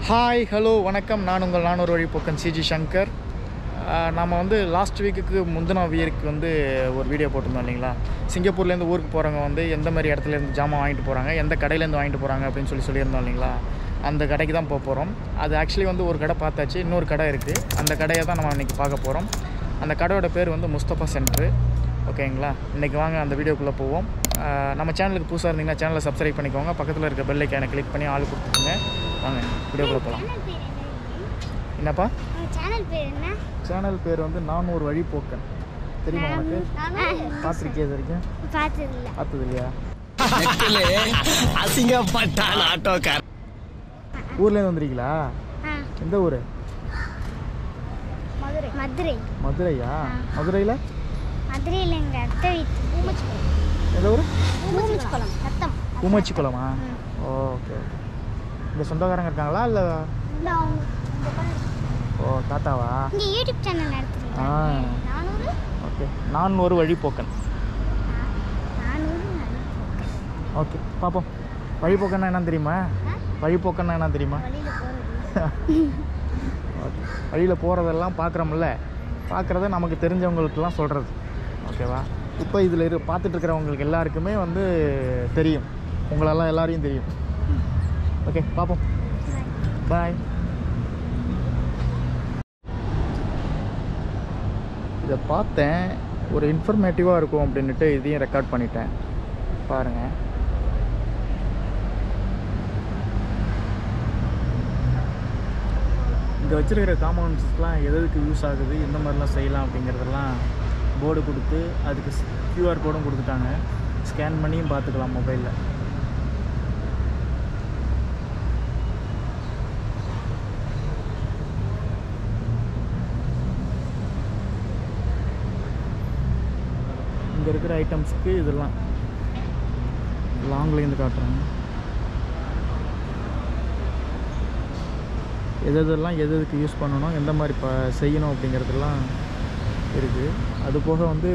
Hi hello வணக்கம் நான் உங்கள் நானூறு வழி போக்கன் சிஜி சங்கர் ஆஹ் நாம வந்து லாஸ்ட் வீக்குக்கு முந்தின வீக்கு வந்து ஒரு வீடியோ போட்டிருந்தோம் இல்லைங்களா சிங்கப்பூர்லேருந்து ஊருக்கு போகிறவங்க வந்து எந்த மாதிரி இடத்துலேருந்து ஜாமான் வாங்கிட்டு போகிறாங்க எந்த கடையிலேருந்து வாங்கிட்டு போகிறாங்க அப்படின்னு சொல்லி சொல்லியிருந்தோம் இல்லைங்களா அந்த கடைக்கு தான் போக போகிறோம் அது ஆக்சுவலி வந்து ஒரு கடை பார்த்தாச்சு இன்னொரு கடை இருக்குது அந்த கடையை தான் நம்ம இன்றைக்கி பார்க்க போகிறோம் அந்த கடையோட பேர் வந்து முஸ்தபா சென்ட்ரு ஓகேங்களா இன்றைக்கி வாங்க அந்த வீடியோக்குள்ளே போவோம் ஆஹ் நம்ம சேனலுக்கு புதுசாக இருந்தீங்கன்னா சேனலை சப்ஸ்கிரைப் பண்ணிக்கோங்க பக்கத்தில் இருக்க பெல் ஐக்கானை கிளிக் பண்ணி ஆள் கொடுத்துருங்க வாங்க வீடியோக்குள்ளே போகலாம் சேனல் பேர் என்ன என்னப்பா உங்க சேனல் பேர் என்ன சேனல் பேர் வந்து நான் ஒரு வழி போக்கன் தெரியுமா உனக்கு பார்த்துருக்கியா இது வரைக்கும் பார்த்தது இல்ல பார்த்தது இல்லையா அசிங்கப்பட்டான் ஆட்டோக்கார் ஊர்லேருந்து வந்துருக்கீங்களா ஆ, எந்த ஊர் மதுரை மதுரை மதுரையா மதுரையில் மதுரையில் எங்கள் அத்தை வீட்டு பூமச்சிக்குளம் எந்த ஊர் பூமச்சிக்குளம் சத்தம் பூமச்சி குளமா ஓகே ஓகே இங்கே சொந்தக்காரங்க இருக்காங்களா இல்லை இந்த அவங்க இந்த பக்கம். ஓ தாத்தாவா இங்க யூடியூப் சேனல் நடத்துறீங்க ஆ நானூறு ஓகே நான் ஒரு வழி போக்கன் நானூறு நானூறு. ஓகே பார்ப்போம் வழிபோக்கன்னா என்னன்னு தெரியுமா ஆ? வழிபோக்கன்னா என்ன தெரியுமா வழியில போறது ஓகே வழியில் போகிறதெல்லாம் பார்க்குறோம்ல பார்க்குறத நமக்கு தெரிஞ்சவங்களுக்கெல்லாம் சொல்கிறது ஓகேவா இப்போ இதில் இரு பார்த்துட்டு இருக்கிறவங்களுக்கு எல்லாருக்குமே வந்து தெரியும் உங்களெல்லாம் எல்லாரையும் தெரியும் ஓகே பார்ப்போம் பாய் இதை பார்த்தேன் ஒரு இன்ஃபர்மேட்டிவாக இருக்கும் அப்படின்ட்டு இதையும் ரெக்கார்ட் பண்ணிட்டேன் பாருங்கள் இங்கே வச்சிருக்கிற காம்பவுண்ட்ஸ்லாம் எதுக்கு யூஸ் ஆகுது எந்த மாதிரிலாம் செய்யலாம் அப்படிங்கிறதெல்லாம் போர்டு கொடுத்து அதுக்கு கியூஆர் கோடும் கொடுத்துட்டாங்க ஸ்கேன் பண்ணியும் பார்த்துக்கலாம் மொபைலில் இங்கே இருக்கிற ஐட்டம்ஸ்க்கு இதெல்லாம் லாங்லேருந்து காட்டுறாங்க எது எதெல்லாம் எது எதுக்கு யூஸ் பண்ணணும் எந்த மாதிரி ப செய்யணும் அப்படிங்கிறதெல்லாம் இருக்குது அது போக வந்து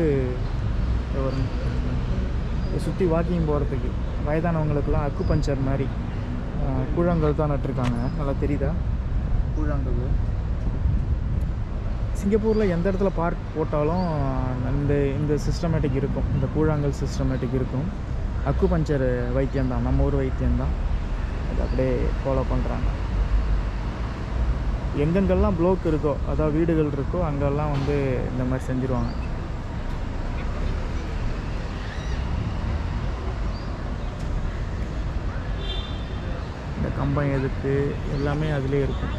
சுற்றி வாக்கிங் போகிறதுக்கு வயதானவங்களுக்கெல்லாம் அக்கு பஞ்சர் மாதிரி அஹ், கூழாங்கல் தான் நட்டிருக்காங்க நல்லா தெரியுதா கூழாங்கல் சிங்கப்பூரில் எந்த இடத்துல பார்க் போட்டாலும் இந்த இந்த சிஸ்டமேட்டிக் இருக்கும் இந்த கூழாங்கல் சிஸ்டமேட்டிக் இருக்கும் அக்கு பஞ்சர் வைத்தியம் தான் நம்ம ஊர் வைத்தியம் தான் அது அப்படியே ஃபாலோ பண்ணுறாங்க எங்கெங்கெல்லாம் ப்ளோக் இருக்கோ அதாவது வீடுகள் இருக்கோ அங்கெல்லாம் வந்து இந்த மாதிரி செஞ்சுருவாங்க இந்த கம்பம் எதுக்கு எல்லாமே அதுலேயே இருக்கும்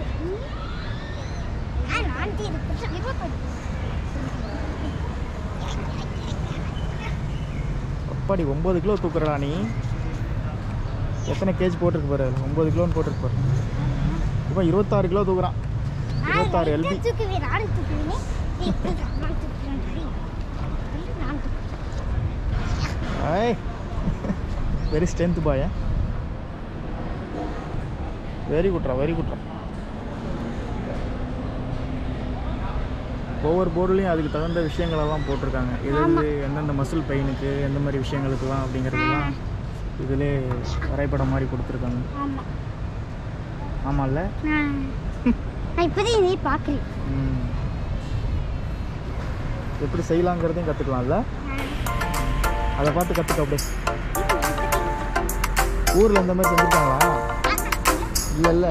ஆ, நானூத்தி இருபது. இருபத்தொரு. அப்பாடி ஒம்பது கிலோ தூக்குறடா நீ எத்தனை கேஜி போட்டிருக்கு பாரு அதுல? ஒம்பது கிலோன்னு போட்டிருக்கு பாரு இப்போ இருபத்தாறு கிலோ தூக்குறான் ஆ, இருபத்தாறு நான் எல்பி தூக்குவேன், நானும் தூக்குவேனே. ஏய், இப்படி நான் தூக்குவேன், டாடி. இப்படி நான் தூக்குவேன். ஐய் வெரி ஸ்ட்ரென்த் பாய் வெரி குட்ரா வெரி குட்ரா ஒவ்வொரு போர்டுலேயும் அதுக்கு தகுந்த விஷயங்களெல்லாம் போட்டிருக்காங்க எது எது எந்தெந்த மசில் பெயினுக்கு எந்த மாதிரி விஷயங்களுக்கெல்லாம் அப்படிங்கிறதெல்லாம் இதிலே வரைபடம் மாதிரி கொடுத்துருக்காங்க ஆமா. ஆமாம்ல நான் நான் இப்போதான் இதை பார்க்குறேன் ம். எப்படி செய்யலாங்கிறதையும் கற்றுக்கலாம்ல அதை பார்த்து கற்றுக்க அப்படியே ஊரில் இந்த மாதிரி செஞ்சுருக்காங்களா இல்லை இல்லை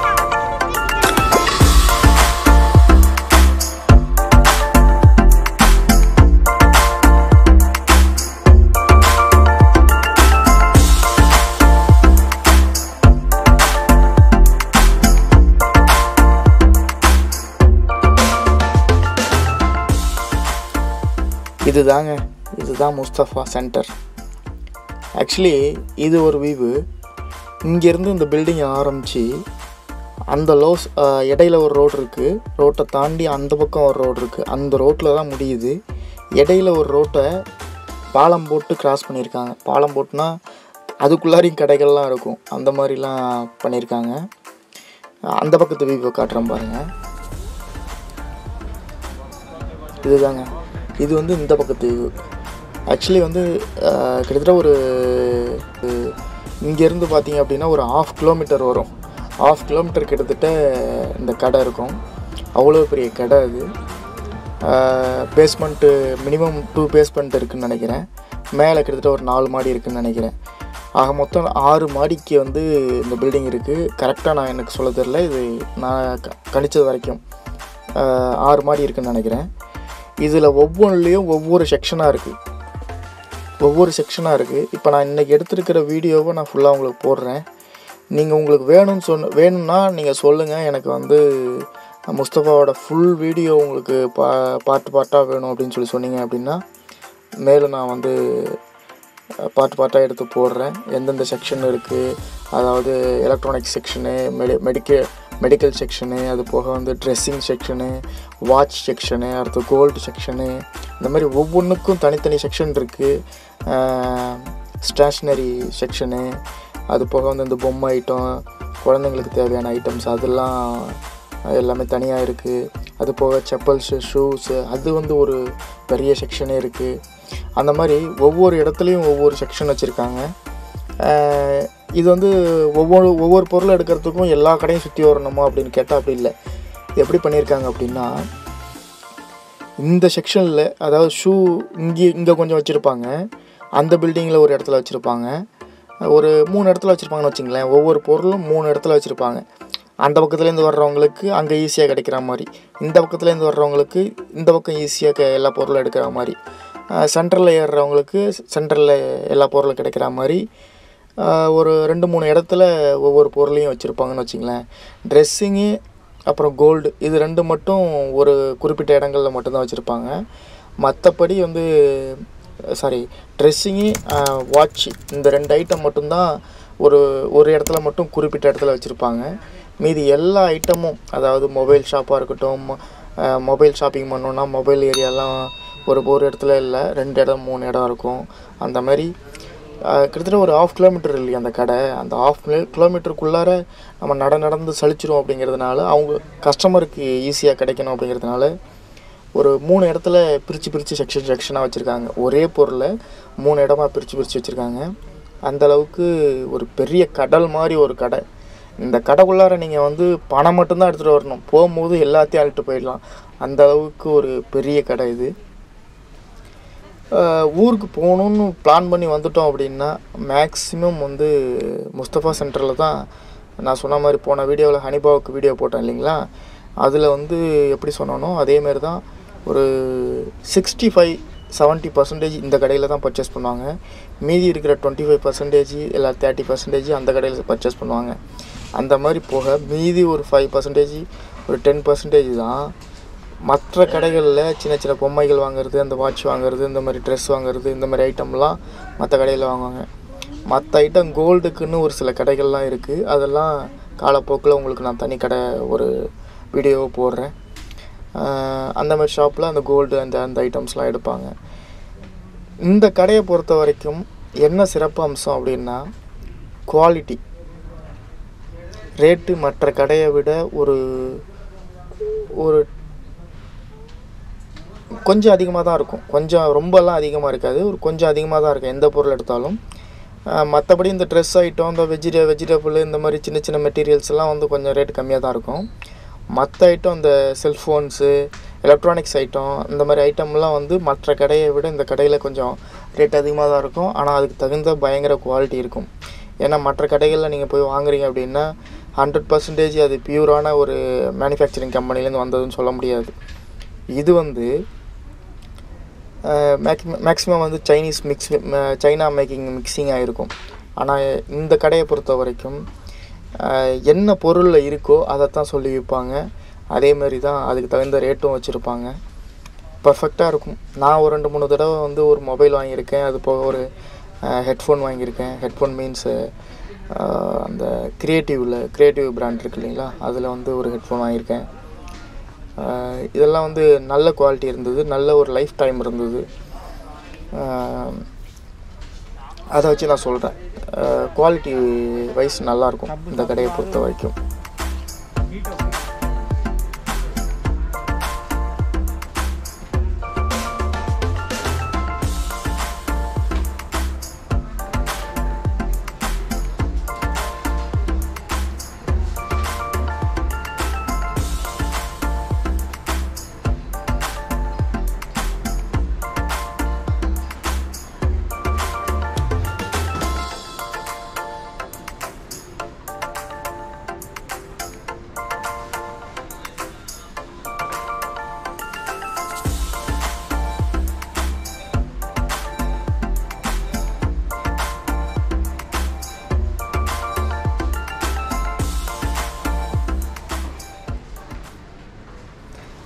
இதுதாங்க இதுதான் முஸ்தஃபா சென்டர் ஆக்சுவலி இது ஒரு வியூவு இங்கேருந்து இந்த பில்டிங் ஆரம்பித்து அந்த லோஸ் அஹ், இடையில ஒரு ரோடு இருக்குது ரோட்டை தாண்டி அந்த பக்கம் ஒரு ரோடு இருக்குது அந்த ரோட்டில் தான் முடியுது இடையில ஒரு ரோட்டை பாலம் போட்டு கிராஸ் பண்ணியிருக்காங்க பாலம் போட்டுனா அதுக்குள்ளாரையும் கடைகள்லாம் இருக்கும் அந்த மாதிரிலாம் பண்ணியிருக்காங்க அந்த பக்கத்து வியூவை காட்டுறேன் பாருங்கள் இதுதாங்க இது வந்து இந்த பக்கத்து வியூ ஆக்சுவலி வந்து அஹ், கிட்டத்தட்ட ஒரு இங்கேருந்து பார்த்தீங்க அப்படின்னா ஒரு ஆஃப் கிலோமீட்டர் வரும் ஆஃப் கிலோமீட்டர் கிட்டத்தட்ட இந்த கடை இருக்கும் அவ்வளோ பெரிய கடை அது பேஸ்மெண்ட்டு மினிமம் டூ பேஸ்மெண்ட் இருக்குதுன்னு நினைக்கிறேன் மேலே கிட்டத்தட்ட ஒரு நாலு மாடி இருக்குதுன்னு நினைக்கிறேன் ஆக மொத்தம் ஆறு மாடிக்கு வந்து இந்த பில்டிங் இருக்குது கரெக்டாக நான் எனக்கு சொல்ல தெரில இது நான் க கணிச்சது வரைக்கும் ஆஹ் ஆறு மாடி இருக்குதுன்னு நினைக்கிறேன் இதில் ஒவ்வொன்றுலேயும் ஒவ்வொரு செக்ஷனாக இருக்குது ஒவ்வொரு செக்ஷனாக இருக்குது இப்போ நான் இன்றைக்கி எடுத்திருக்கிற வீடியோவை நான் ஃபுல்லாக உங்களுக்கு போடுறேன் நீங்கள் உங்களுக்கு வேணும்னு சொன்ன வேணும்னா நீங்கள் சொல்லுங்கள் எனக்கு வந்து முஸ்தபாவோட ஃபுல் வீடியோ உங்களுக்கு பா பார்ட்டு பார்ட்டாக வேணும் அப்படின்னு சொல்லி சொன்னீங்க அப்படின்னா மேலும் நான் வந்து பார்ட் பார்ட்டாக எடுத்து போடுறேன் எந்தெந்த செக்ஷன் இருக்குது அதாவது எலக்ட்ரானிக் செக்ஷனு மெடி மெடிக்க மெடிக்கல் செக்ஷனு அது போக வந்து ட்ரெஸ்ஸிங் செக்ஷனு வாட்ச் செக்ஷனு அடுத்து கோல்டு செக்ஷனு இந்த மாதிரி ஒவ்வொன்றுக்கும் தனித்தனி செக்ஷன் இருக்குது ஸ்டேஷ்னரி செக்ஷனு அது போக வந்து இந்த பொம்மை ஐட்டம் குழந்தைங்களுக்கு தேவையான ஐட்டம்ஸ் அதெல்லாம் எல்லாமே தனியாக இருக்குது அது போக செப்பல்ஸு ஷூஸு அது வந்து ஒரு பெரிய செக்ஷனே இருக்குது அந்த மாதிரி ஒவ்வொரு இடத்துலையும் ஒவ்வொரு செக்ஷன் வச்சுருக்காங்க இது வந்து ஒவ்வொரு ஒவ்வொரு பொருள் எடுக்கிறதுக்கும் எல்லா கடையும் சுற்றி வரணுமா அப்படின்னு கேட்டால் அப்படி இல்லை இது எப்படி பண்ணியிருக்காங்க அப்படின்னா இந்த செக்ஷனில் அதாவது ஷூ இங்கே இங்கே கொஞ்சம் வச்சுருப்பாங்க அந்த பில்டிங்கில் ஒரு இடத்துல வச்சுருப்பாங்க ஒரு மூணு இடத்துல வச்சுருப்பாங்கன்னு வச்சுங்களேன் ஒவ்வொரு பொருளும் மூணு இடத்துல வச்சுருப்பாங்க அந்த பக்கத்துலேருந்து வர்றவங்களுக்கு அங்கே ஈஸியாக கிடைக்கிற மாதிரி இந்த பக்கத்துலேருந்து வர்றவங்களுக்கு இந்த பக்கம் ஈஸியாக க எல்லா பொருளும் எடுக்கிற மாதிரி சென்டரில் ஏறுறவங்களுக்கு சென்டரில் எல்லா பொருளும் கிடைக்கிற மாதிரி ஆஹ் ஒரு ரெண்டு மூணு இடத்துல ஒவ்வொரு பொருளையும் வச்சுருப்பாங்கன்னு வச்சுங்களேன் ட்ரெஸ்ஸிங்கு அப்புறம் கோல்டு இது ரெண்டு மட்டும் ஒரு குறிப்பிட்ட இடங்களில் மட்டும்தான் வச்சுருப்பாங்க மற்றபடி வந்து சாரி ட்ரெஸ்ஸிங்கு வாட்ச் இந்த ரெண்டு ஐட்டம் மட்டும்தான் ஒரு ஒரு இடத்துல மட்டும் குறிப்பிட்ட இடத்துல வச்சுருப்பாங்க மீதி எல்லா ஐட்டமும் அதாவது மொபைல் ஷாப்பாக இருக்கட்டும் மொபைல் ஷாப்பிங் பண்ணோன்னா மொபைல் ஏரியாலாம் ஒரு ஒரு இடத்துல இல்லை ரெண்டு இடம் மூணு இடம் இருக்கும் அந்த மாதிரி ஆஹ் கிட்டத்தட்ட ஒரு ஆஃப் கிலோமீட்டர் இல்லையா அந்த கடை அந்த ஆஃப் கிலோமீட்டருக்குள்ளார நம்ம நட நடந்து சலிச்சிரும் அப்படிங்கிறதுனால அவங்க கஸ்டமருக்கு ஈஸியாக கிடைக்கணும் அப்படிங்கிறதுனால ஒரு மூணு இடத்துல பிரித்து பிரித்து செக்ஷன் செக்ஷனாக வச்சுருக்காங்க ஒரே பொருளை மூணு இடமா பிரித்து பிரித்து வச்சுருக்காங்க அந்த அளவுக்கு ஒரு பெரிய கடல் மாதிரி ஒரு கடை இந்த கடைக்குள்ளார நீங்கள் வந்து பணம் மட்டும்தான் எடுத்துகிட்டு வரணும் போகும்போது எல்லாத்தையும் அழுட்டு போயிடலாம் அந்த அளவுக்கு ஒரு பெரிய கடை இது ஆஹ் ஊருக்கு போகணுன்னு பிளான் பண்ணி வந்துட்டோம் அப்படின்னா மேக்ஸிமம் வந்து முஸ்தபா சென்டரில் தான் நான் சொன்ன மாதிரி போன வீடியோவில் ஹனிபாவுக்கு வீடியோ போட்டேன் இல்லைங்களா அதில் வந்து எப்படி சொன்னனோ அதேமாரி தான் ஒரு சிக்ஸ்டி ஃபைவ் செவன்ட்டி பர்சன்டேஜ் இந்த கடையில் தான் பர்ச்சேஸ் பண்ணுவாங்க மீதி இருக்கிற டுவெண்ட்டி ஃபைவ் பர்சன்டேஜ் இல்லை தேர்ட்டி பர்சன்டேஜ் அந்த கடையில் பர்ச்சேஸ் பண்ணுவாங்க அந்த மாதிரி போக மீதி ஒரு ஃபைவ் பர்சன்டேஜ் ஒரு டென் பர்சன்டேஜ் தான் மற்ற கடைகளில் சின்ன சின்ன பொம்மைகள் வாங்குறது அந்த வாட்ச் வாங்குறது இந்த மாதிரி ட்ரெஸ் வாங்குறது இந்த மாதிரி ஐட்டம்லாம் மற்ற கடையில் வாங்குவாங்க மற்ற ஐட்டம் கோல்டுக்குன்னு ஒரு சில கடைகள்லாம் இருக்குது அதெல்லாம் காலப்போக்கில் உங்களுக்கு நான் தனி கடை ஒரு வீடியோவை போடுறேன் ஆஹ் அந்த மாதிரி ஷாப்பில் அந்த கோல்டு அந்த அந்த ஐட்டம்ஸ்லாம் எடுப்பாங்க இந்த கடையை பொறுத்த வரைக்கும் என்ன சிறப்பு அம்சம் அப்படின்னா குவாலிட்டி ரேட்டு மற்ற கடையை விட ஒரு ஒரு கொஞ்சம் அதிகமாக தான் இருக்கும் கொஞ்சம் ரொம்பலாம் அதிகமாக இருக்காது ஒரு கொஞ்சம் அதிகமாக தான் இருக்கும் எந்த பொருள் எடுத்தாலும் மற்றபடி இந்த ட்ரெஸ் ஐட்டம் இந்த வெஜிடே வெஜிடபிள் இந்த மாதிரி சின்ன சின்ன மெட்டீரியல்ஸ் எல்லாம் வந்து கொஞ்சம் ரேட் கம்மியாக தான் இருக்கும் மற்ற ஐட்டம் இந்த செல்ஃபோன்ஸு எலக்ட்ரானிக்ஸ் ஐட்டம் இந்த மாதிரி ஐட்டம்லாம் வந்து மற்ற கடையை விட இந்த கடையில் கொஞ்சம் ரேட் அதிகமாக தான் இருக்கும் ஆனால் அதுக்கு தகுந்த பயங்கர குவாலிட்டி இருக்கும் ஏன்னா மற்ற கடைகளில் நீங்கள் போய் வாங்குறீங்க அப்படின்னா ஹண்ட்ரட் பர்சன்டேஜ் அது பியூரான ஒரு மேனுஃபேக்சரிங் கம்பெனிலேருந்து வந்ததுன்னு சொல்ல முடியாது இது வந்து மேக்ஸிமம் வந்து Chinese mix China making mixing ஆகிருக்கும் ஆனால் இந்த கடையை பொறுத்த வரைக்கும் அஹ், என்ன பொருளில் இருக்கோ அதைத்தான் சொல்லி விற்பாங்க அதே மாதிரி தான் அதுக்கு தகுந்த ரேட்டும் வச்சுருப்பாங்க பர்ஃபெக்டாக இருக்கும் நான் ஒரு ரெண்டு மூணு தடவை வந்து ஒரு மொபைல் வாங்கியிருக்கேன் அது போக ஒரு ஹெட்ஃபோன் வாங்கியிருக்கேன் ஹெட்ஃபோன் மீன்ஸு அந்த க்ரியேட்டிவில் க்ரியேட்டிவ் பிராண்ட் இருக்கு இல்லைங்களா அதில் வந்து ஒரு ஹெட்ஃபோன் வாங்கியிருக்கேன் ஆஹ் இதெல்லாம் வந்து நல்ல குவாலிட்டி இருந்தது நல்ல ஒரு லைஃப் டைம் இருந்தது ஆஹ் அதை வச்சு நான் சொல்கிறேன் குவாலிட்டி வைஸ் நல்லாயிருக்கும் இந்த கடையை பொறுத்த வரைக்கும்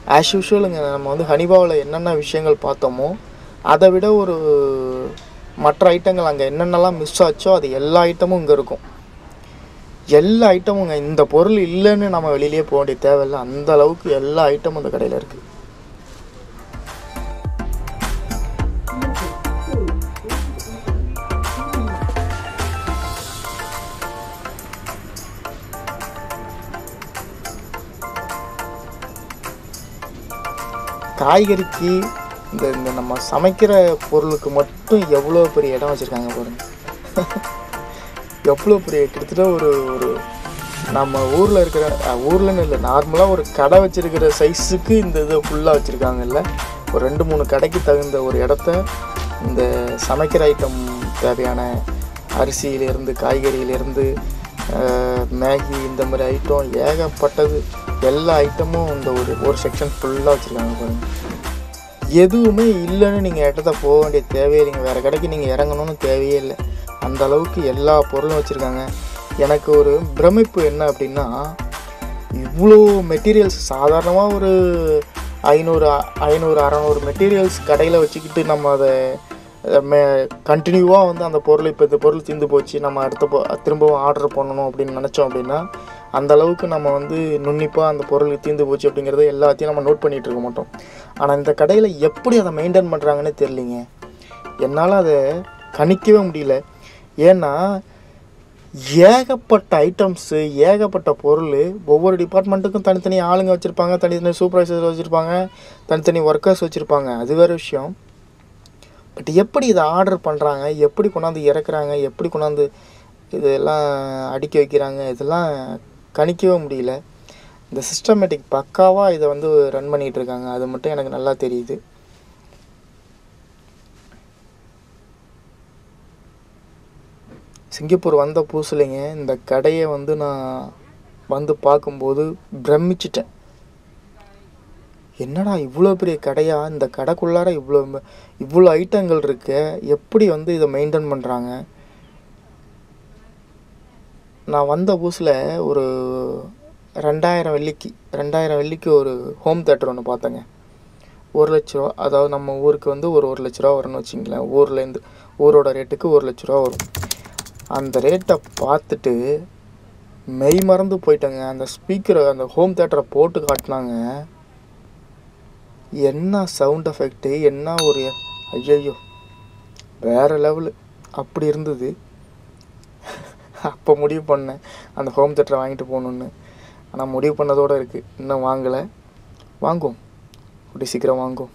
ஆஸ் யூஷுவலுங்க நம்ம வந்து ஹனிபாவில் என்னென்ன விஷயங்கள் பார்த்தோமோ அதை விட ஒரு மற்ற ஐட்டங்கள் அங்கே என்னென்னலாம் மிஸ் ஆச்சோ அது எல்லா ஐட்டமும் இங்கே இருக்கும் எல்லா ஐட்டமுங்க இந்த பொருள் இல்லைன்னு நம்ம வெளியிலேயே போக வேண்டிய தேவையில்லை அந்த அளவுக்கு எல்லா ஐட்டமும் இந்த கடையில் இருக்குது காய்கறிக்கு இந்த இந்த நம்ம சமைக்கிற பொருளுக்கு மட்டும் எவ்வளோ பெரிய இடம் வச்சுருக்காங்க பாருங்க எவ்வளோ பெரிய கிட்டத்தட்ட ஒரு ஒரு நம்ம ஊரில் இருக்கிற அஹ், ஊர்லன்னு இல்லை நார்மலாக ஒரு கடை வச்சிருக்கிற சைஸுக்கு இந்த இதை ஃபுல்லாக வச்சுருக்காங்கல்ல ஒரு ரெண்டு மூணு கடைக்கு தகுந்த ஒரு இடத்த இந்த சமைக்கிற ஐட்டம் தேவையான அரிசியிலேருந்து காய்கறியிலேருந்து அஹ், மேகி இந்த மாதிரி ஐட்டம் ஏகப்பட்டது எல்லா ஐட்டமும் இந்த ஒரு ஒரு செக்ஷன் ஃபுல்லாக வச்சுருக்காங்க பாருங்க எதுவுமே இல்லைன்னு நீங்கள் இடத்த போக வேண்டிய தேவையே இல்லைங்க வேறு கடைக்கு நீங்கள் இறங்கணும்னு தேவையே இல்லை அந்த அளவுக்கு எல்லா பொருளும் வச்சுருக்காங்க எனக்கு ஒரு பிரமிப்பு என்ன அப்படின்னா இவ்வளோ மெட்டீரியல்ஸ் சாதாரணமாக ஒரு ஐநூறு ஐநூறு அறநூறு மெட்டீரியல்ஸ் கடையில் வச்சுக்கிட்டு நம்ம அதை மே கண்டினியூவாக வந்து அந்த பொருள் இப்போ இந்த பொருள் தீர்ந்து போச்சு நம்ம அடுத்த பொ திரும்பவும் ஆர்டர் பண்ணணும் அப்படின்னு நினச்சோம் அப்படின்னா அந்த அளவுக்கு நம்ம வந்து நுண்ணிப்பாக அந்த பொருள் தீர்ந்து போச்சு அப்படிங்கிறத எல்லாத்தையும் நம்ம நோட் பண்ணிகிட்டு இருக்க மாட்டோம் ஆனால் இந்த கடையில் எப்படி அதை மெயின்டைன் பண்ணுறாங்கன்னு தெரியலிங்க என்னால் அதை கணிக்கவே முடியல ஏன்னா ஏகப்பட்ட ஐட்டம்ஸு ஏகப்பட்ட பொருள் ஒவ்வொரு டிபார்ட்மெண்ட்டுக்கும் தனித்தனி ஆளுங்க வச்சுருப்பாங்க தனித்தனி சூப்பர்வைசர் வச்சுருப்பாங்க தனித்தனி ஒர்க்கர்ஸ் வச்சுருப்பாங்க அது வேறு விஷயம் பட் எப்படி இதை ஆர்டர் பண்ணுறாங்க எப்படி கொண்டாந்து இறக்குறாங்க எப்படி கொண்டாந்து இதெல்லாம் அடுக்கி வைக்கிறாங்க இதெல்லாம் கணிக்கவே முடியல இந்த சிஸ்டமேட்டிக் பக்காவாக இதை வந்து ரன் பண்ணிகிட்டு இருக்காங்க அது மட்டும் எனக்கு நல்லா தெரியுது சிங்கப்பூர் வந்த புதுசுலைங்க இந்த கடையை வந்து நான் வந்து பார்க்கும்போது பிரமிச்சிட்டேன் என்னடா இவ்வளோ பெரிய கடையா இந்த கடைக்குள்ளார இவ்வளோ ம- இவ்வளோ ஐட்டங்கள் இருக்கு எப்படி வந்து இதை மெயின்டைன் பண்ணுறாங்க நான் வந்த புதுசில் ஒரு ரெண்டாயிரம் வெள்ளிக்கு ரெண்டாயிரம் வெள்ளிக்கு ஒரு ஹோம் தேட்டர் ஒன்று பார்த்தேங்க ஒரு லட்ச ரூபா அதாவது நம்ம ஊருக்கு வந்து ஒரு ஒரு லட்ச ரூபா வரும்னு வச்சிங்களேன் ஊர்லேருந்து ஊரோட ரேட்டுக்கு ஒரு லட்ச ரூபா வரும் அந்த ரேட்டை பார்த்துட்டு மெய் மறந்து போயிட்டேங்க அந்த ஸ்பீக்கரை அந்த ஹோம் தேட்டரை போட்டு காட்டினாங்க என்ன சவுண்ட் எஃபெக்ட்டு என்ன ஒரு ஐயையோ வேறு லெவலு அப்படி இருந்தது அப்போ முடிவு பண்ணேன் அந்த ஹோம் தேட்டரை வாங்கிட்டு போகணுன்னு ஆனால் முடிவு பண்ணதோடு இருக்குது இன்னும் வாங்கலை வாங்குவோம் கூடி சீக்கிரம் வாங்குவோம்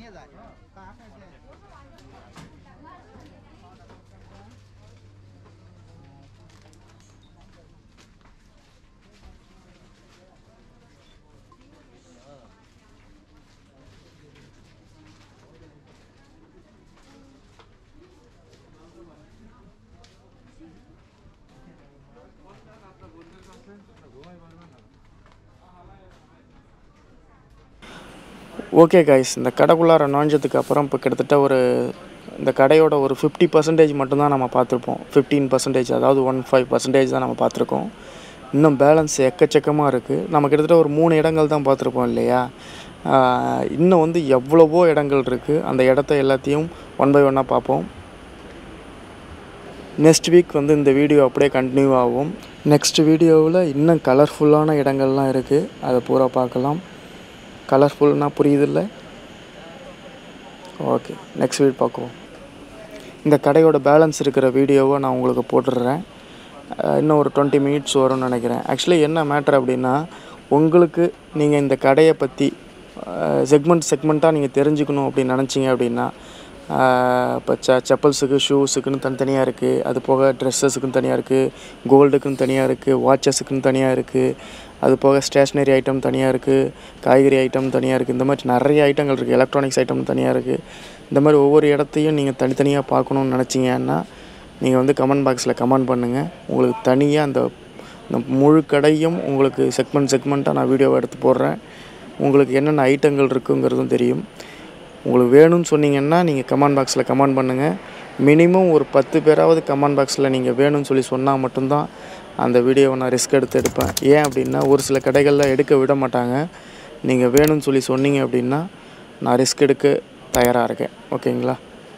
ஓகே கைஸ் இந்த கடைக்குள்ளார நுழைஞ்சதுக்கு அப்புறம் இப்போ கிட்டத்தட்ட ஒரு இந்த கடையோட ஒரு ஃபிஃப்டி பர்சன்டேஜ் மட்டும்தான் நம்ம பார்த்துருப்போம் ஃபிஃப்டீன் பர்சன்டேஜ் அதாவது ஒன் ஃபைவ் பர்சன்டேஜ் தான் நம்ம பார்த்துருக்கோம் இன்னும் பேலன்ஸ் எக்கச்சக்கமாக இருக்குது நம்ம கிட்டத்தட்ட ஒரு மூணு இடங்கள் தான் பார்த்துருப்போம் இல்லையா ஆஹ் இன்னும் வந்து எவ்வளவோ இடங்கள் இருக்குது அந்த இடத்த எல்லாத்தையும் ஒன் பை ஒன்னாக பார்ப்போம் நெக்ஸ்ட் வீக் வந்து இந்த வீடியோ அப்படியே கண்டினியூ ஆகும் நெக்ஸ்ட் வீடியோவில் இன்னும் கலர்ஃபுல்லான இடங்கள்லாம் இருக்குது அதை பூரா பார்க்கலாம் கலர்ஃபுல்னால் புரியுதில்ல ஓகே நெக்ஸ்ட் வீடியோ பார்க்குவோம் இந்த கடையோட பேலன்ஸ் இருக்கிற வீடியோவை நான் உங்களுக்கு போட்டுடுறேன் அஹ் இன்னும் ஒரு டுவெண்ட்டி மினிட்ஸ் வரும்னு நினைக்கிறேன் ஆக்சுவலி என்ன மேட்ரு அப்படின்னா உங்களுக்கு நீங்கள் இந்த கடையை பற்றி செக்மெண்ட் செக்மெண்ட்டாக நீங்கள் தெரிஞ்சுக்கணும் அப்படின்னு நினச்சிங்க அப்படின்னா இப்போ செ செப்பல்ஸுக்கு ஷூஸுக்குன்னு தனித்தனியாக இருக்குது அது போக ட்ரெஸ்ஸஸுக்குன்னு தனியாக இருக்குது கோல்டுக்குன்னு தனியாக இருக்குது வாட்சஸுக்குன்னு தனியாக இருக்குது அது போக ஸ்டேஷ்னரி ஐட்டம் தனியாக இருக்குது காய்கறி ஐட்டம் தனியாக இருக்குது இந்த மாதிரி நிறைய ஐட்டங்கள் இருக்குது எலக்ட்ரானிக்ஸ் ஐட்டம் தனியாக இருக்குது இந்த மாதிரி ஒவ்வொரு இடத்தையும் நீங்கள் தனித்தனியாக பார்க்கணுன்னு நினச்சிங்கன்னா நீங்கள் வந்து கமெண்ட் பாக்ஸில் கமெண்ட் பண்ணுங்கள் உங்களுக்கு தனியாக அந்த இந்த முழு கடையும் உங்களுக்கு செக்மெண்ட் செக்மெண்ட்டாக நான் வீடியோவை எடுத்து போடுறேன் உங்களுக்கு என்னென்ன ஐட்டங்கள் இருக்குங்கிறதும் தெரியும் உங்களுக்கு வேணும்னு சொன்னீங்கன்னா நீங்கள் கமெண்ட் பாக்ஸில் கமெண்ட் பண்ணுங்கள் மினிமம் ஒரு பத்து பேராவது கமெண்ட் பாக்ஸில் நீங்கள் வேணும்னு சொல்லி சொன்னால் மட்டும்தான் அந்த வீடியோவை நான் ரிஸ்க் எடுத்து எடுப்பேன் ஏன் அப்படின்னா ஒரு சில கடைகளில் எடுக்க விட மாட்டாங்க நீங்கள் வேணும்னு சொல்லி சொன்னீங்க அப்படின்னா நான் ரிஸ்க் எடுக்க தயாராக இருக்கேன் ஓகேங்களா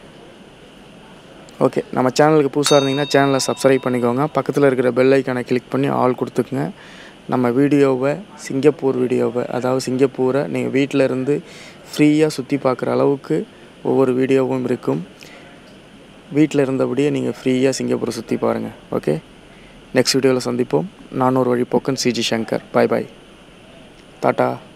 ஓகே நம்ம சேனலுக்கு புதுசாக இருந்தீங்கன்னா சேனலை சப்ஸ்கிரைப் பண்ணிக்கோங்க பக்கத்தில் இருக்கிற பெல் ஐக்கானை கிளிக் பண்ணி ஆல் கொடுத்துக்குங்க நம்ம வீடியோவை சிங்கப்பூர் வீடியோவை அதாவது சிங்கப்பூரை நீங்கள் வீட்டில் இருந்து ஃப்ரீயாக சுற்றி பார்க்குற அளவுக்கு ஒவ்வொரு வீடியோவும் இருக்கும் வீட்டில் இருந்தபடியே நீங்கள் ஃப்ரீயாக சிங்கப்பூரை சுற்றி பாருங்கள் ஓகே நெக்ஸ்ட் வீடியோவில் சந்திப்போம் நான் ஒரு வழி போக்கன் சிஜி சங்கர் பாய் பாய் டாட்டா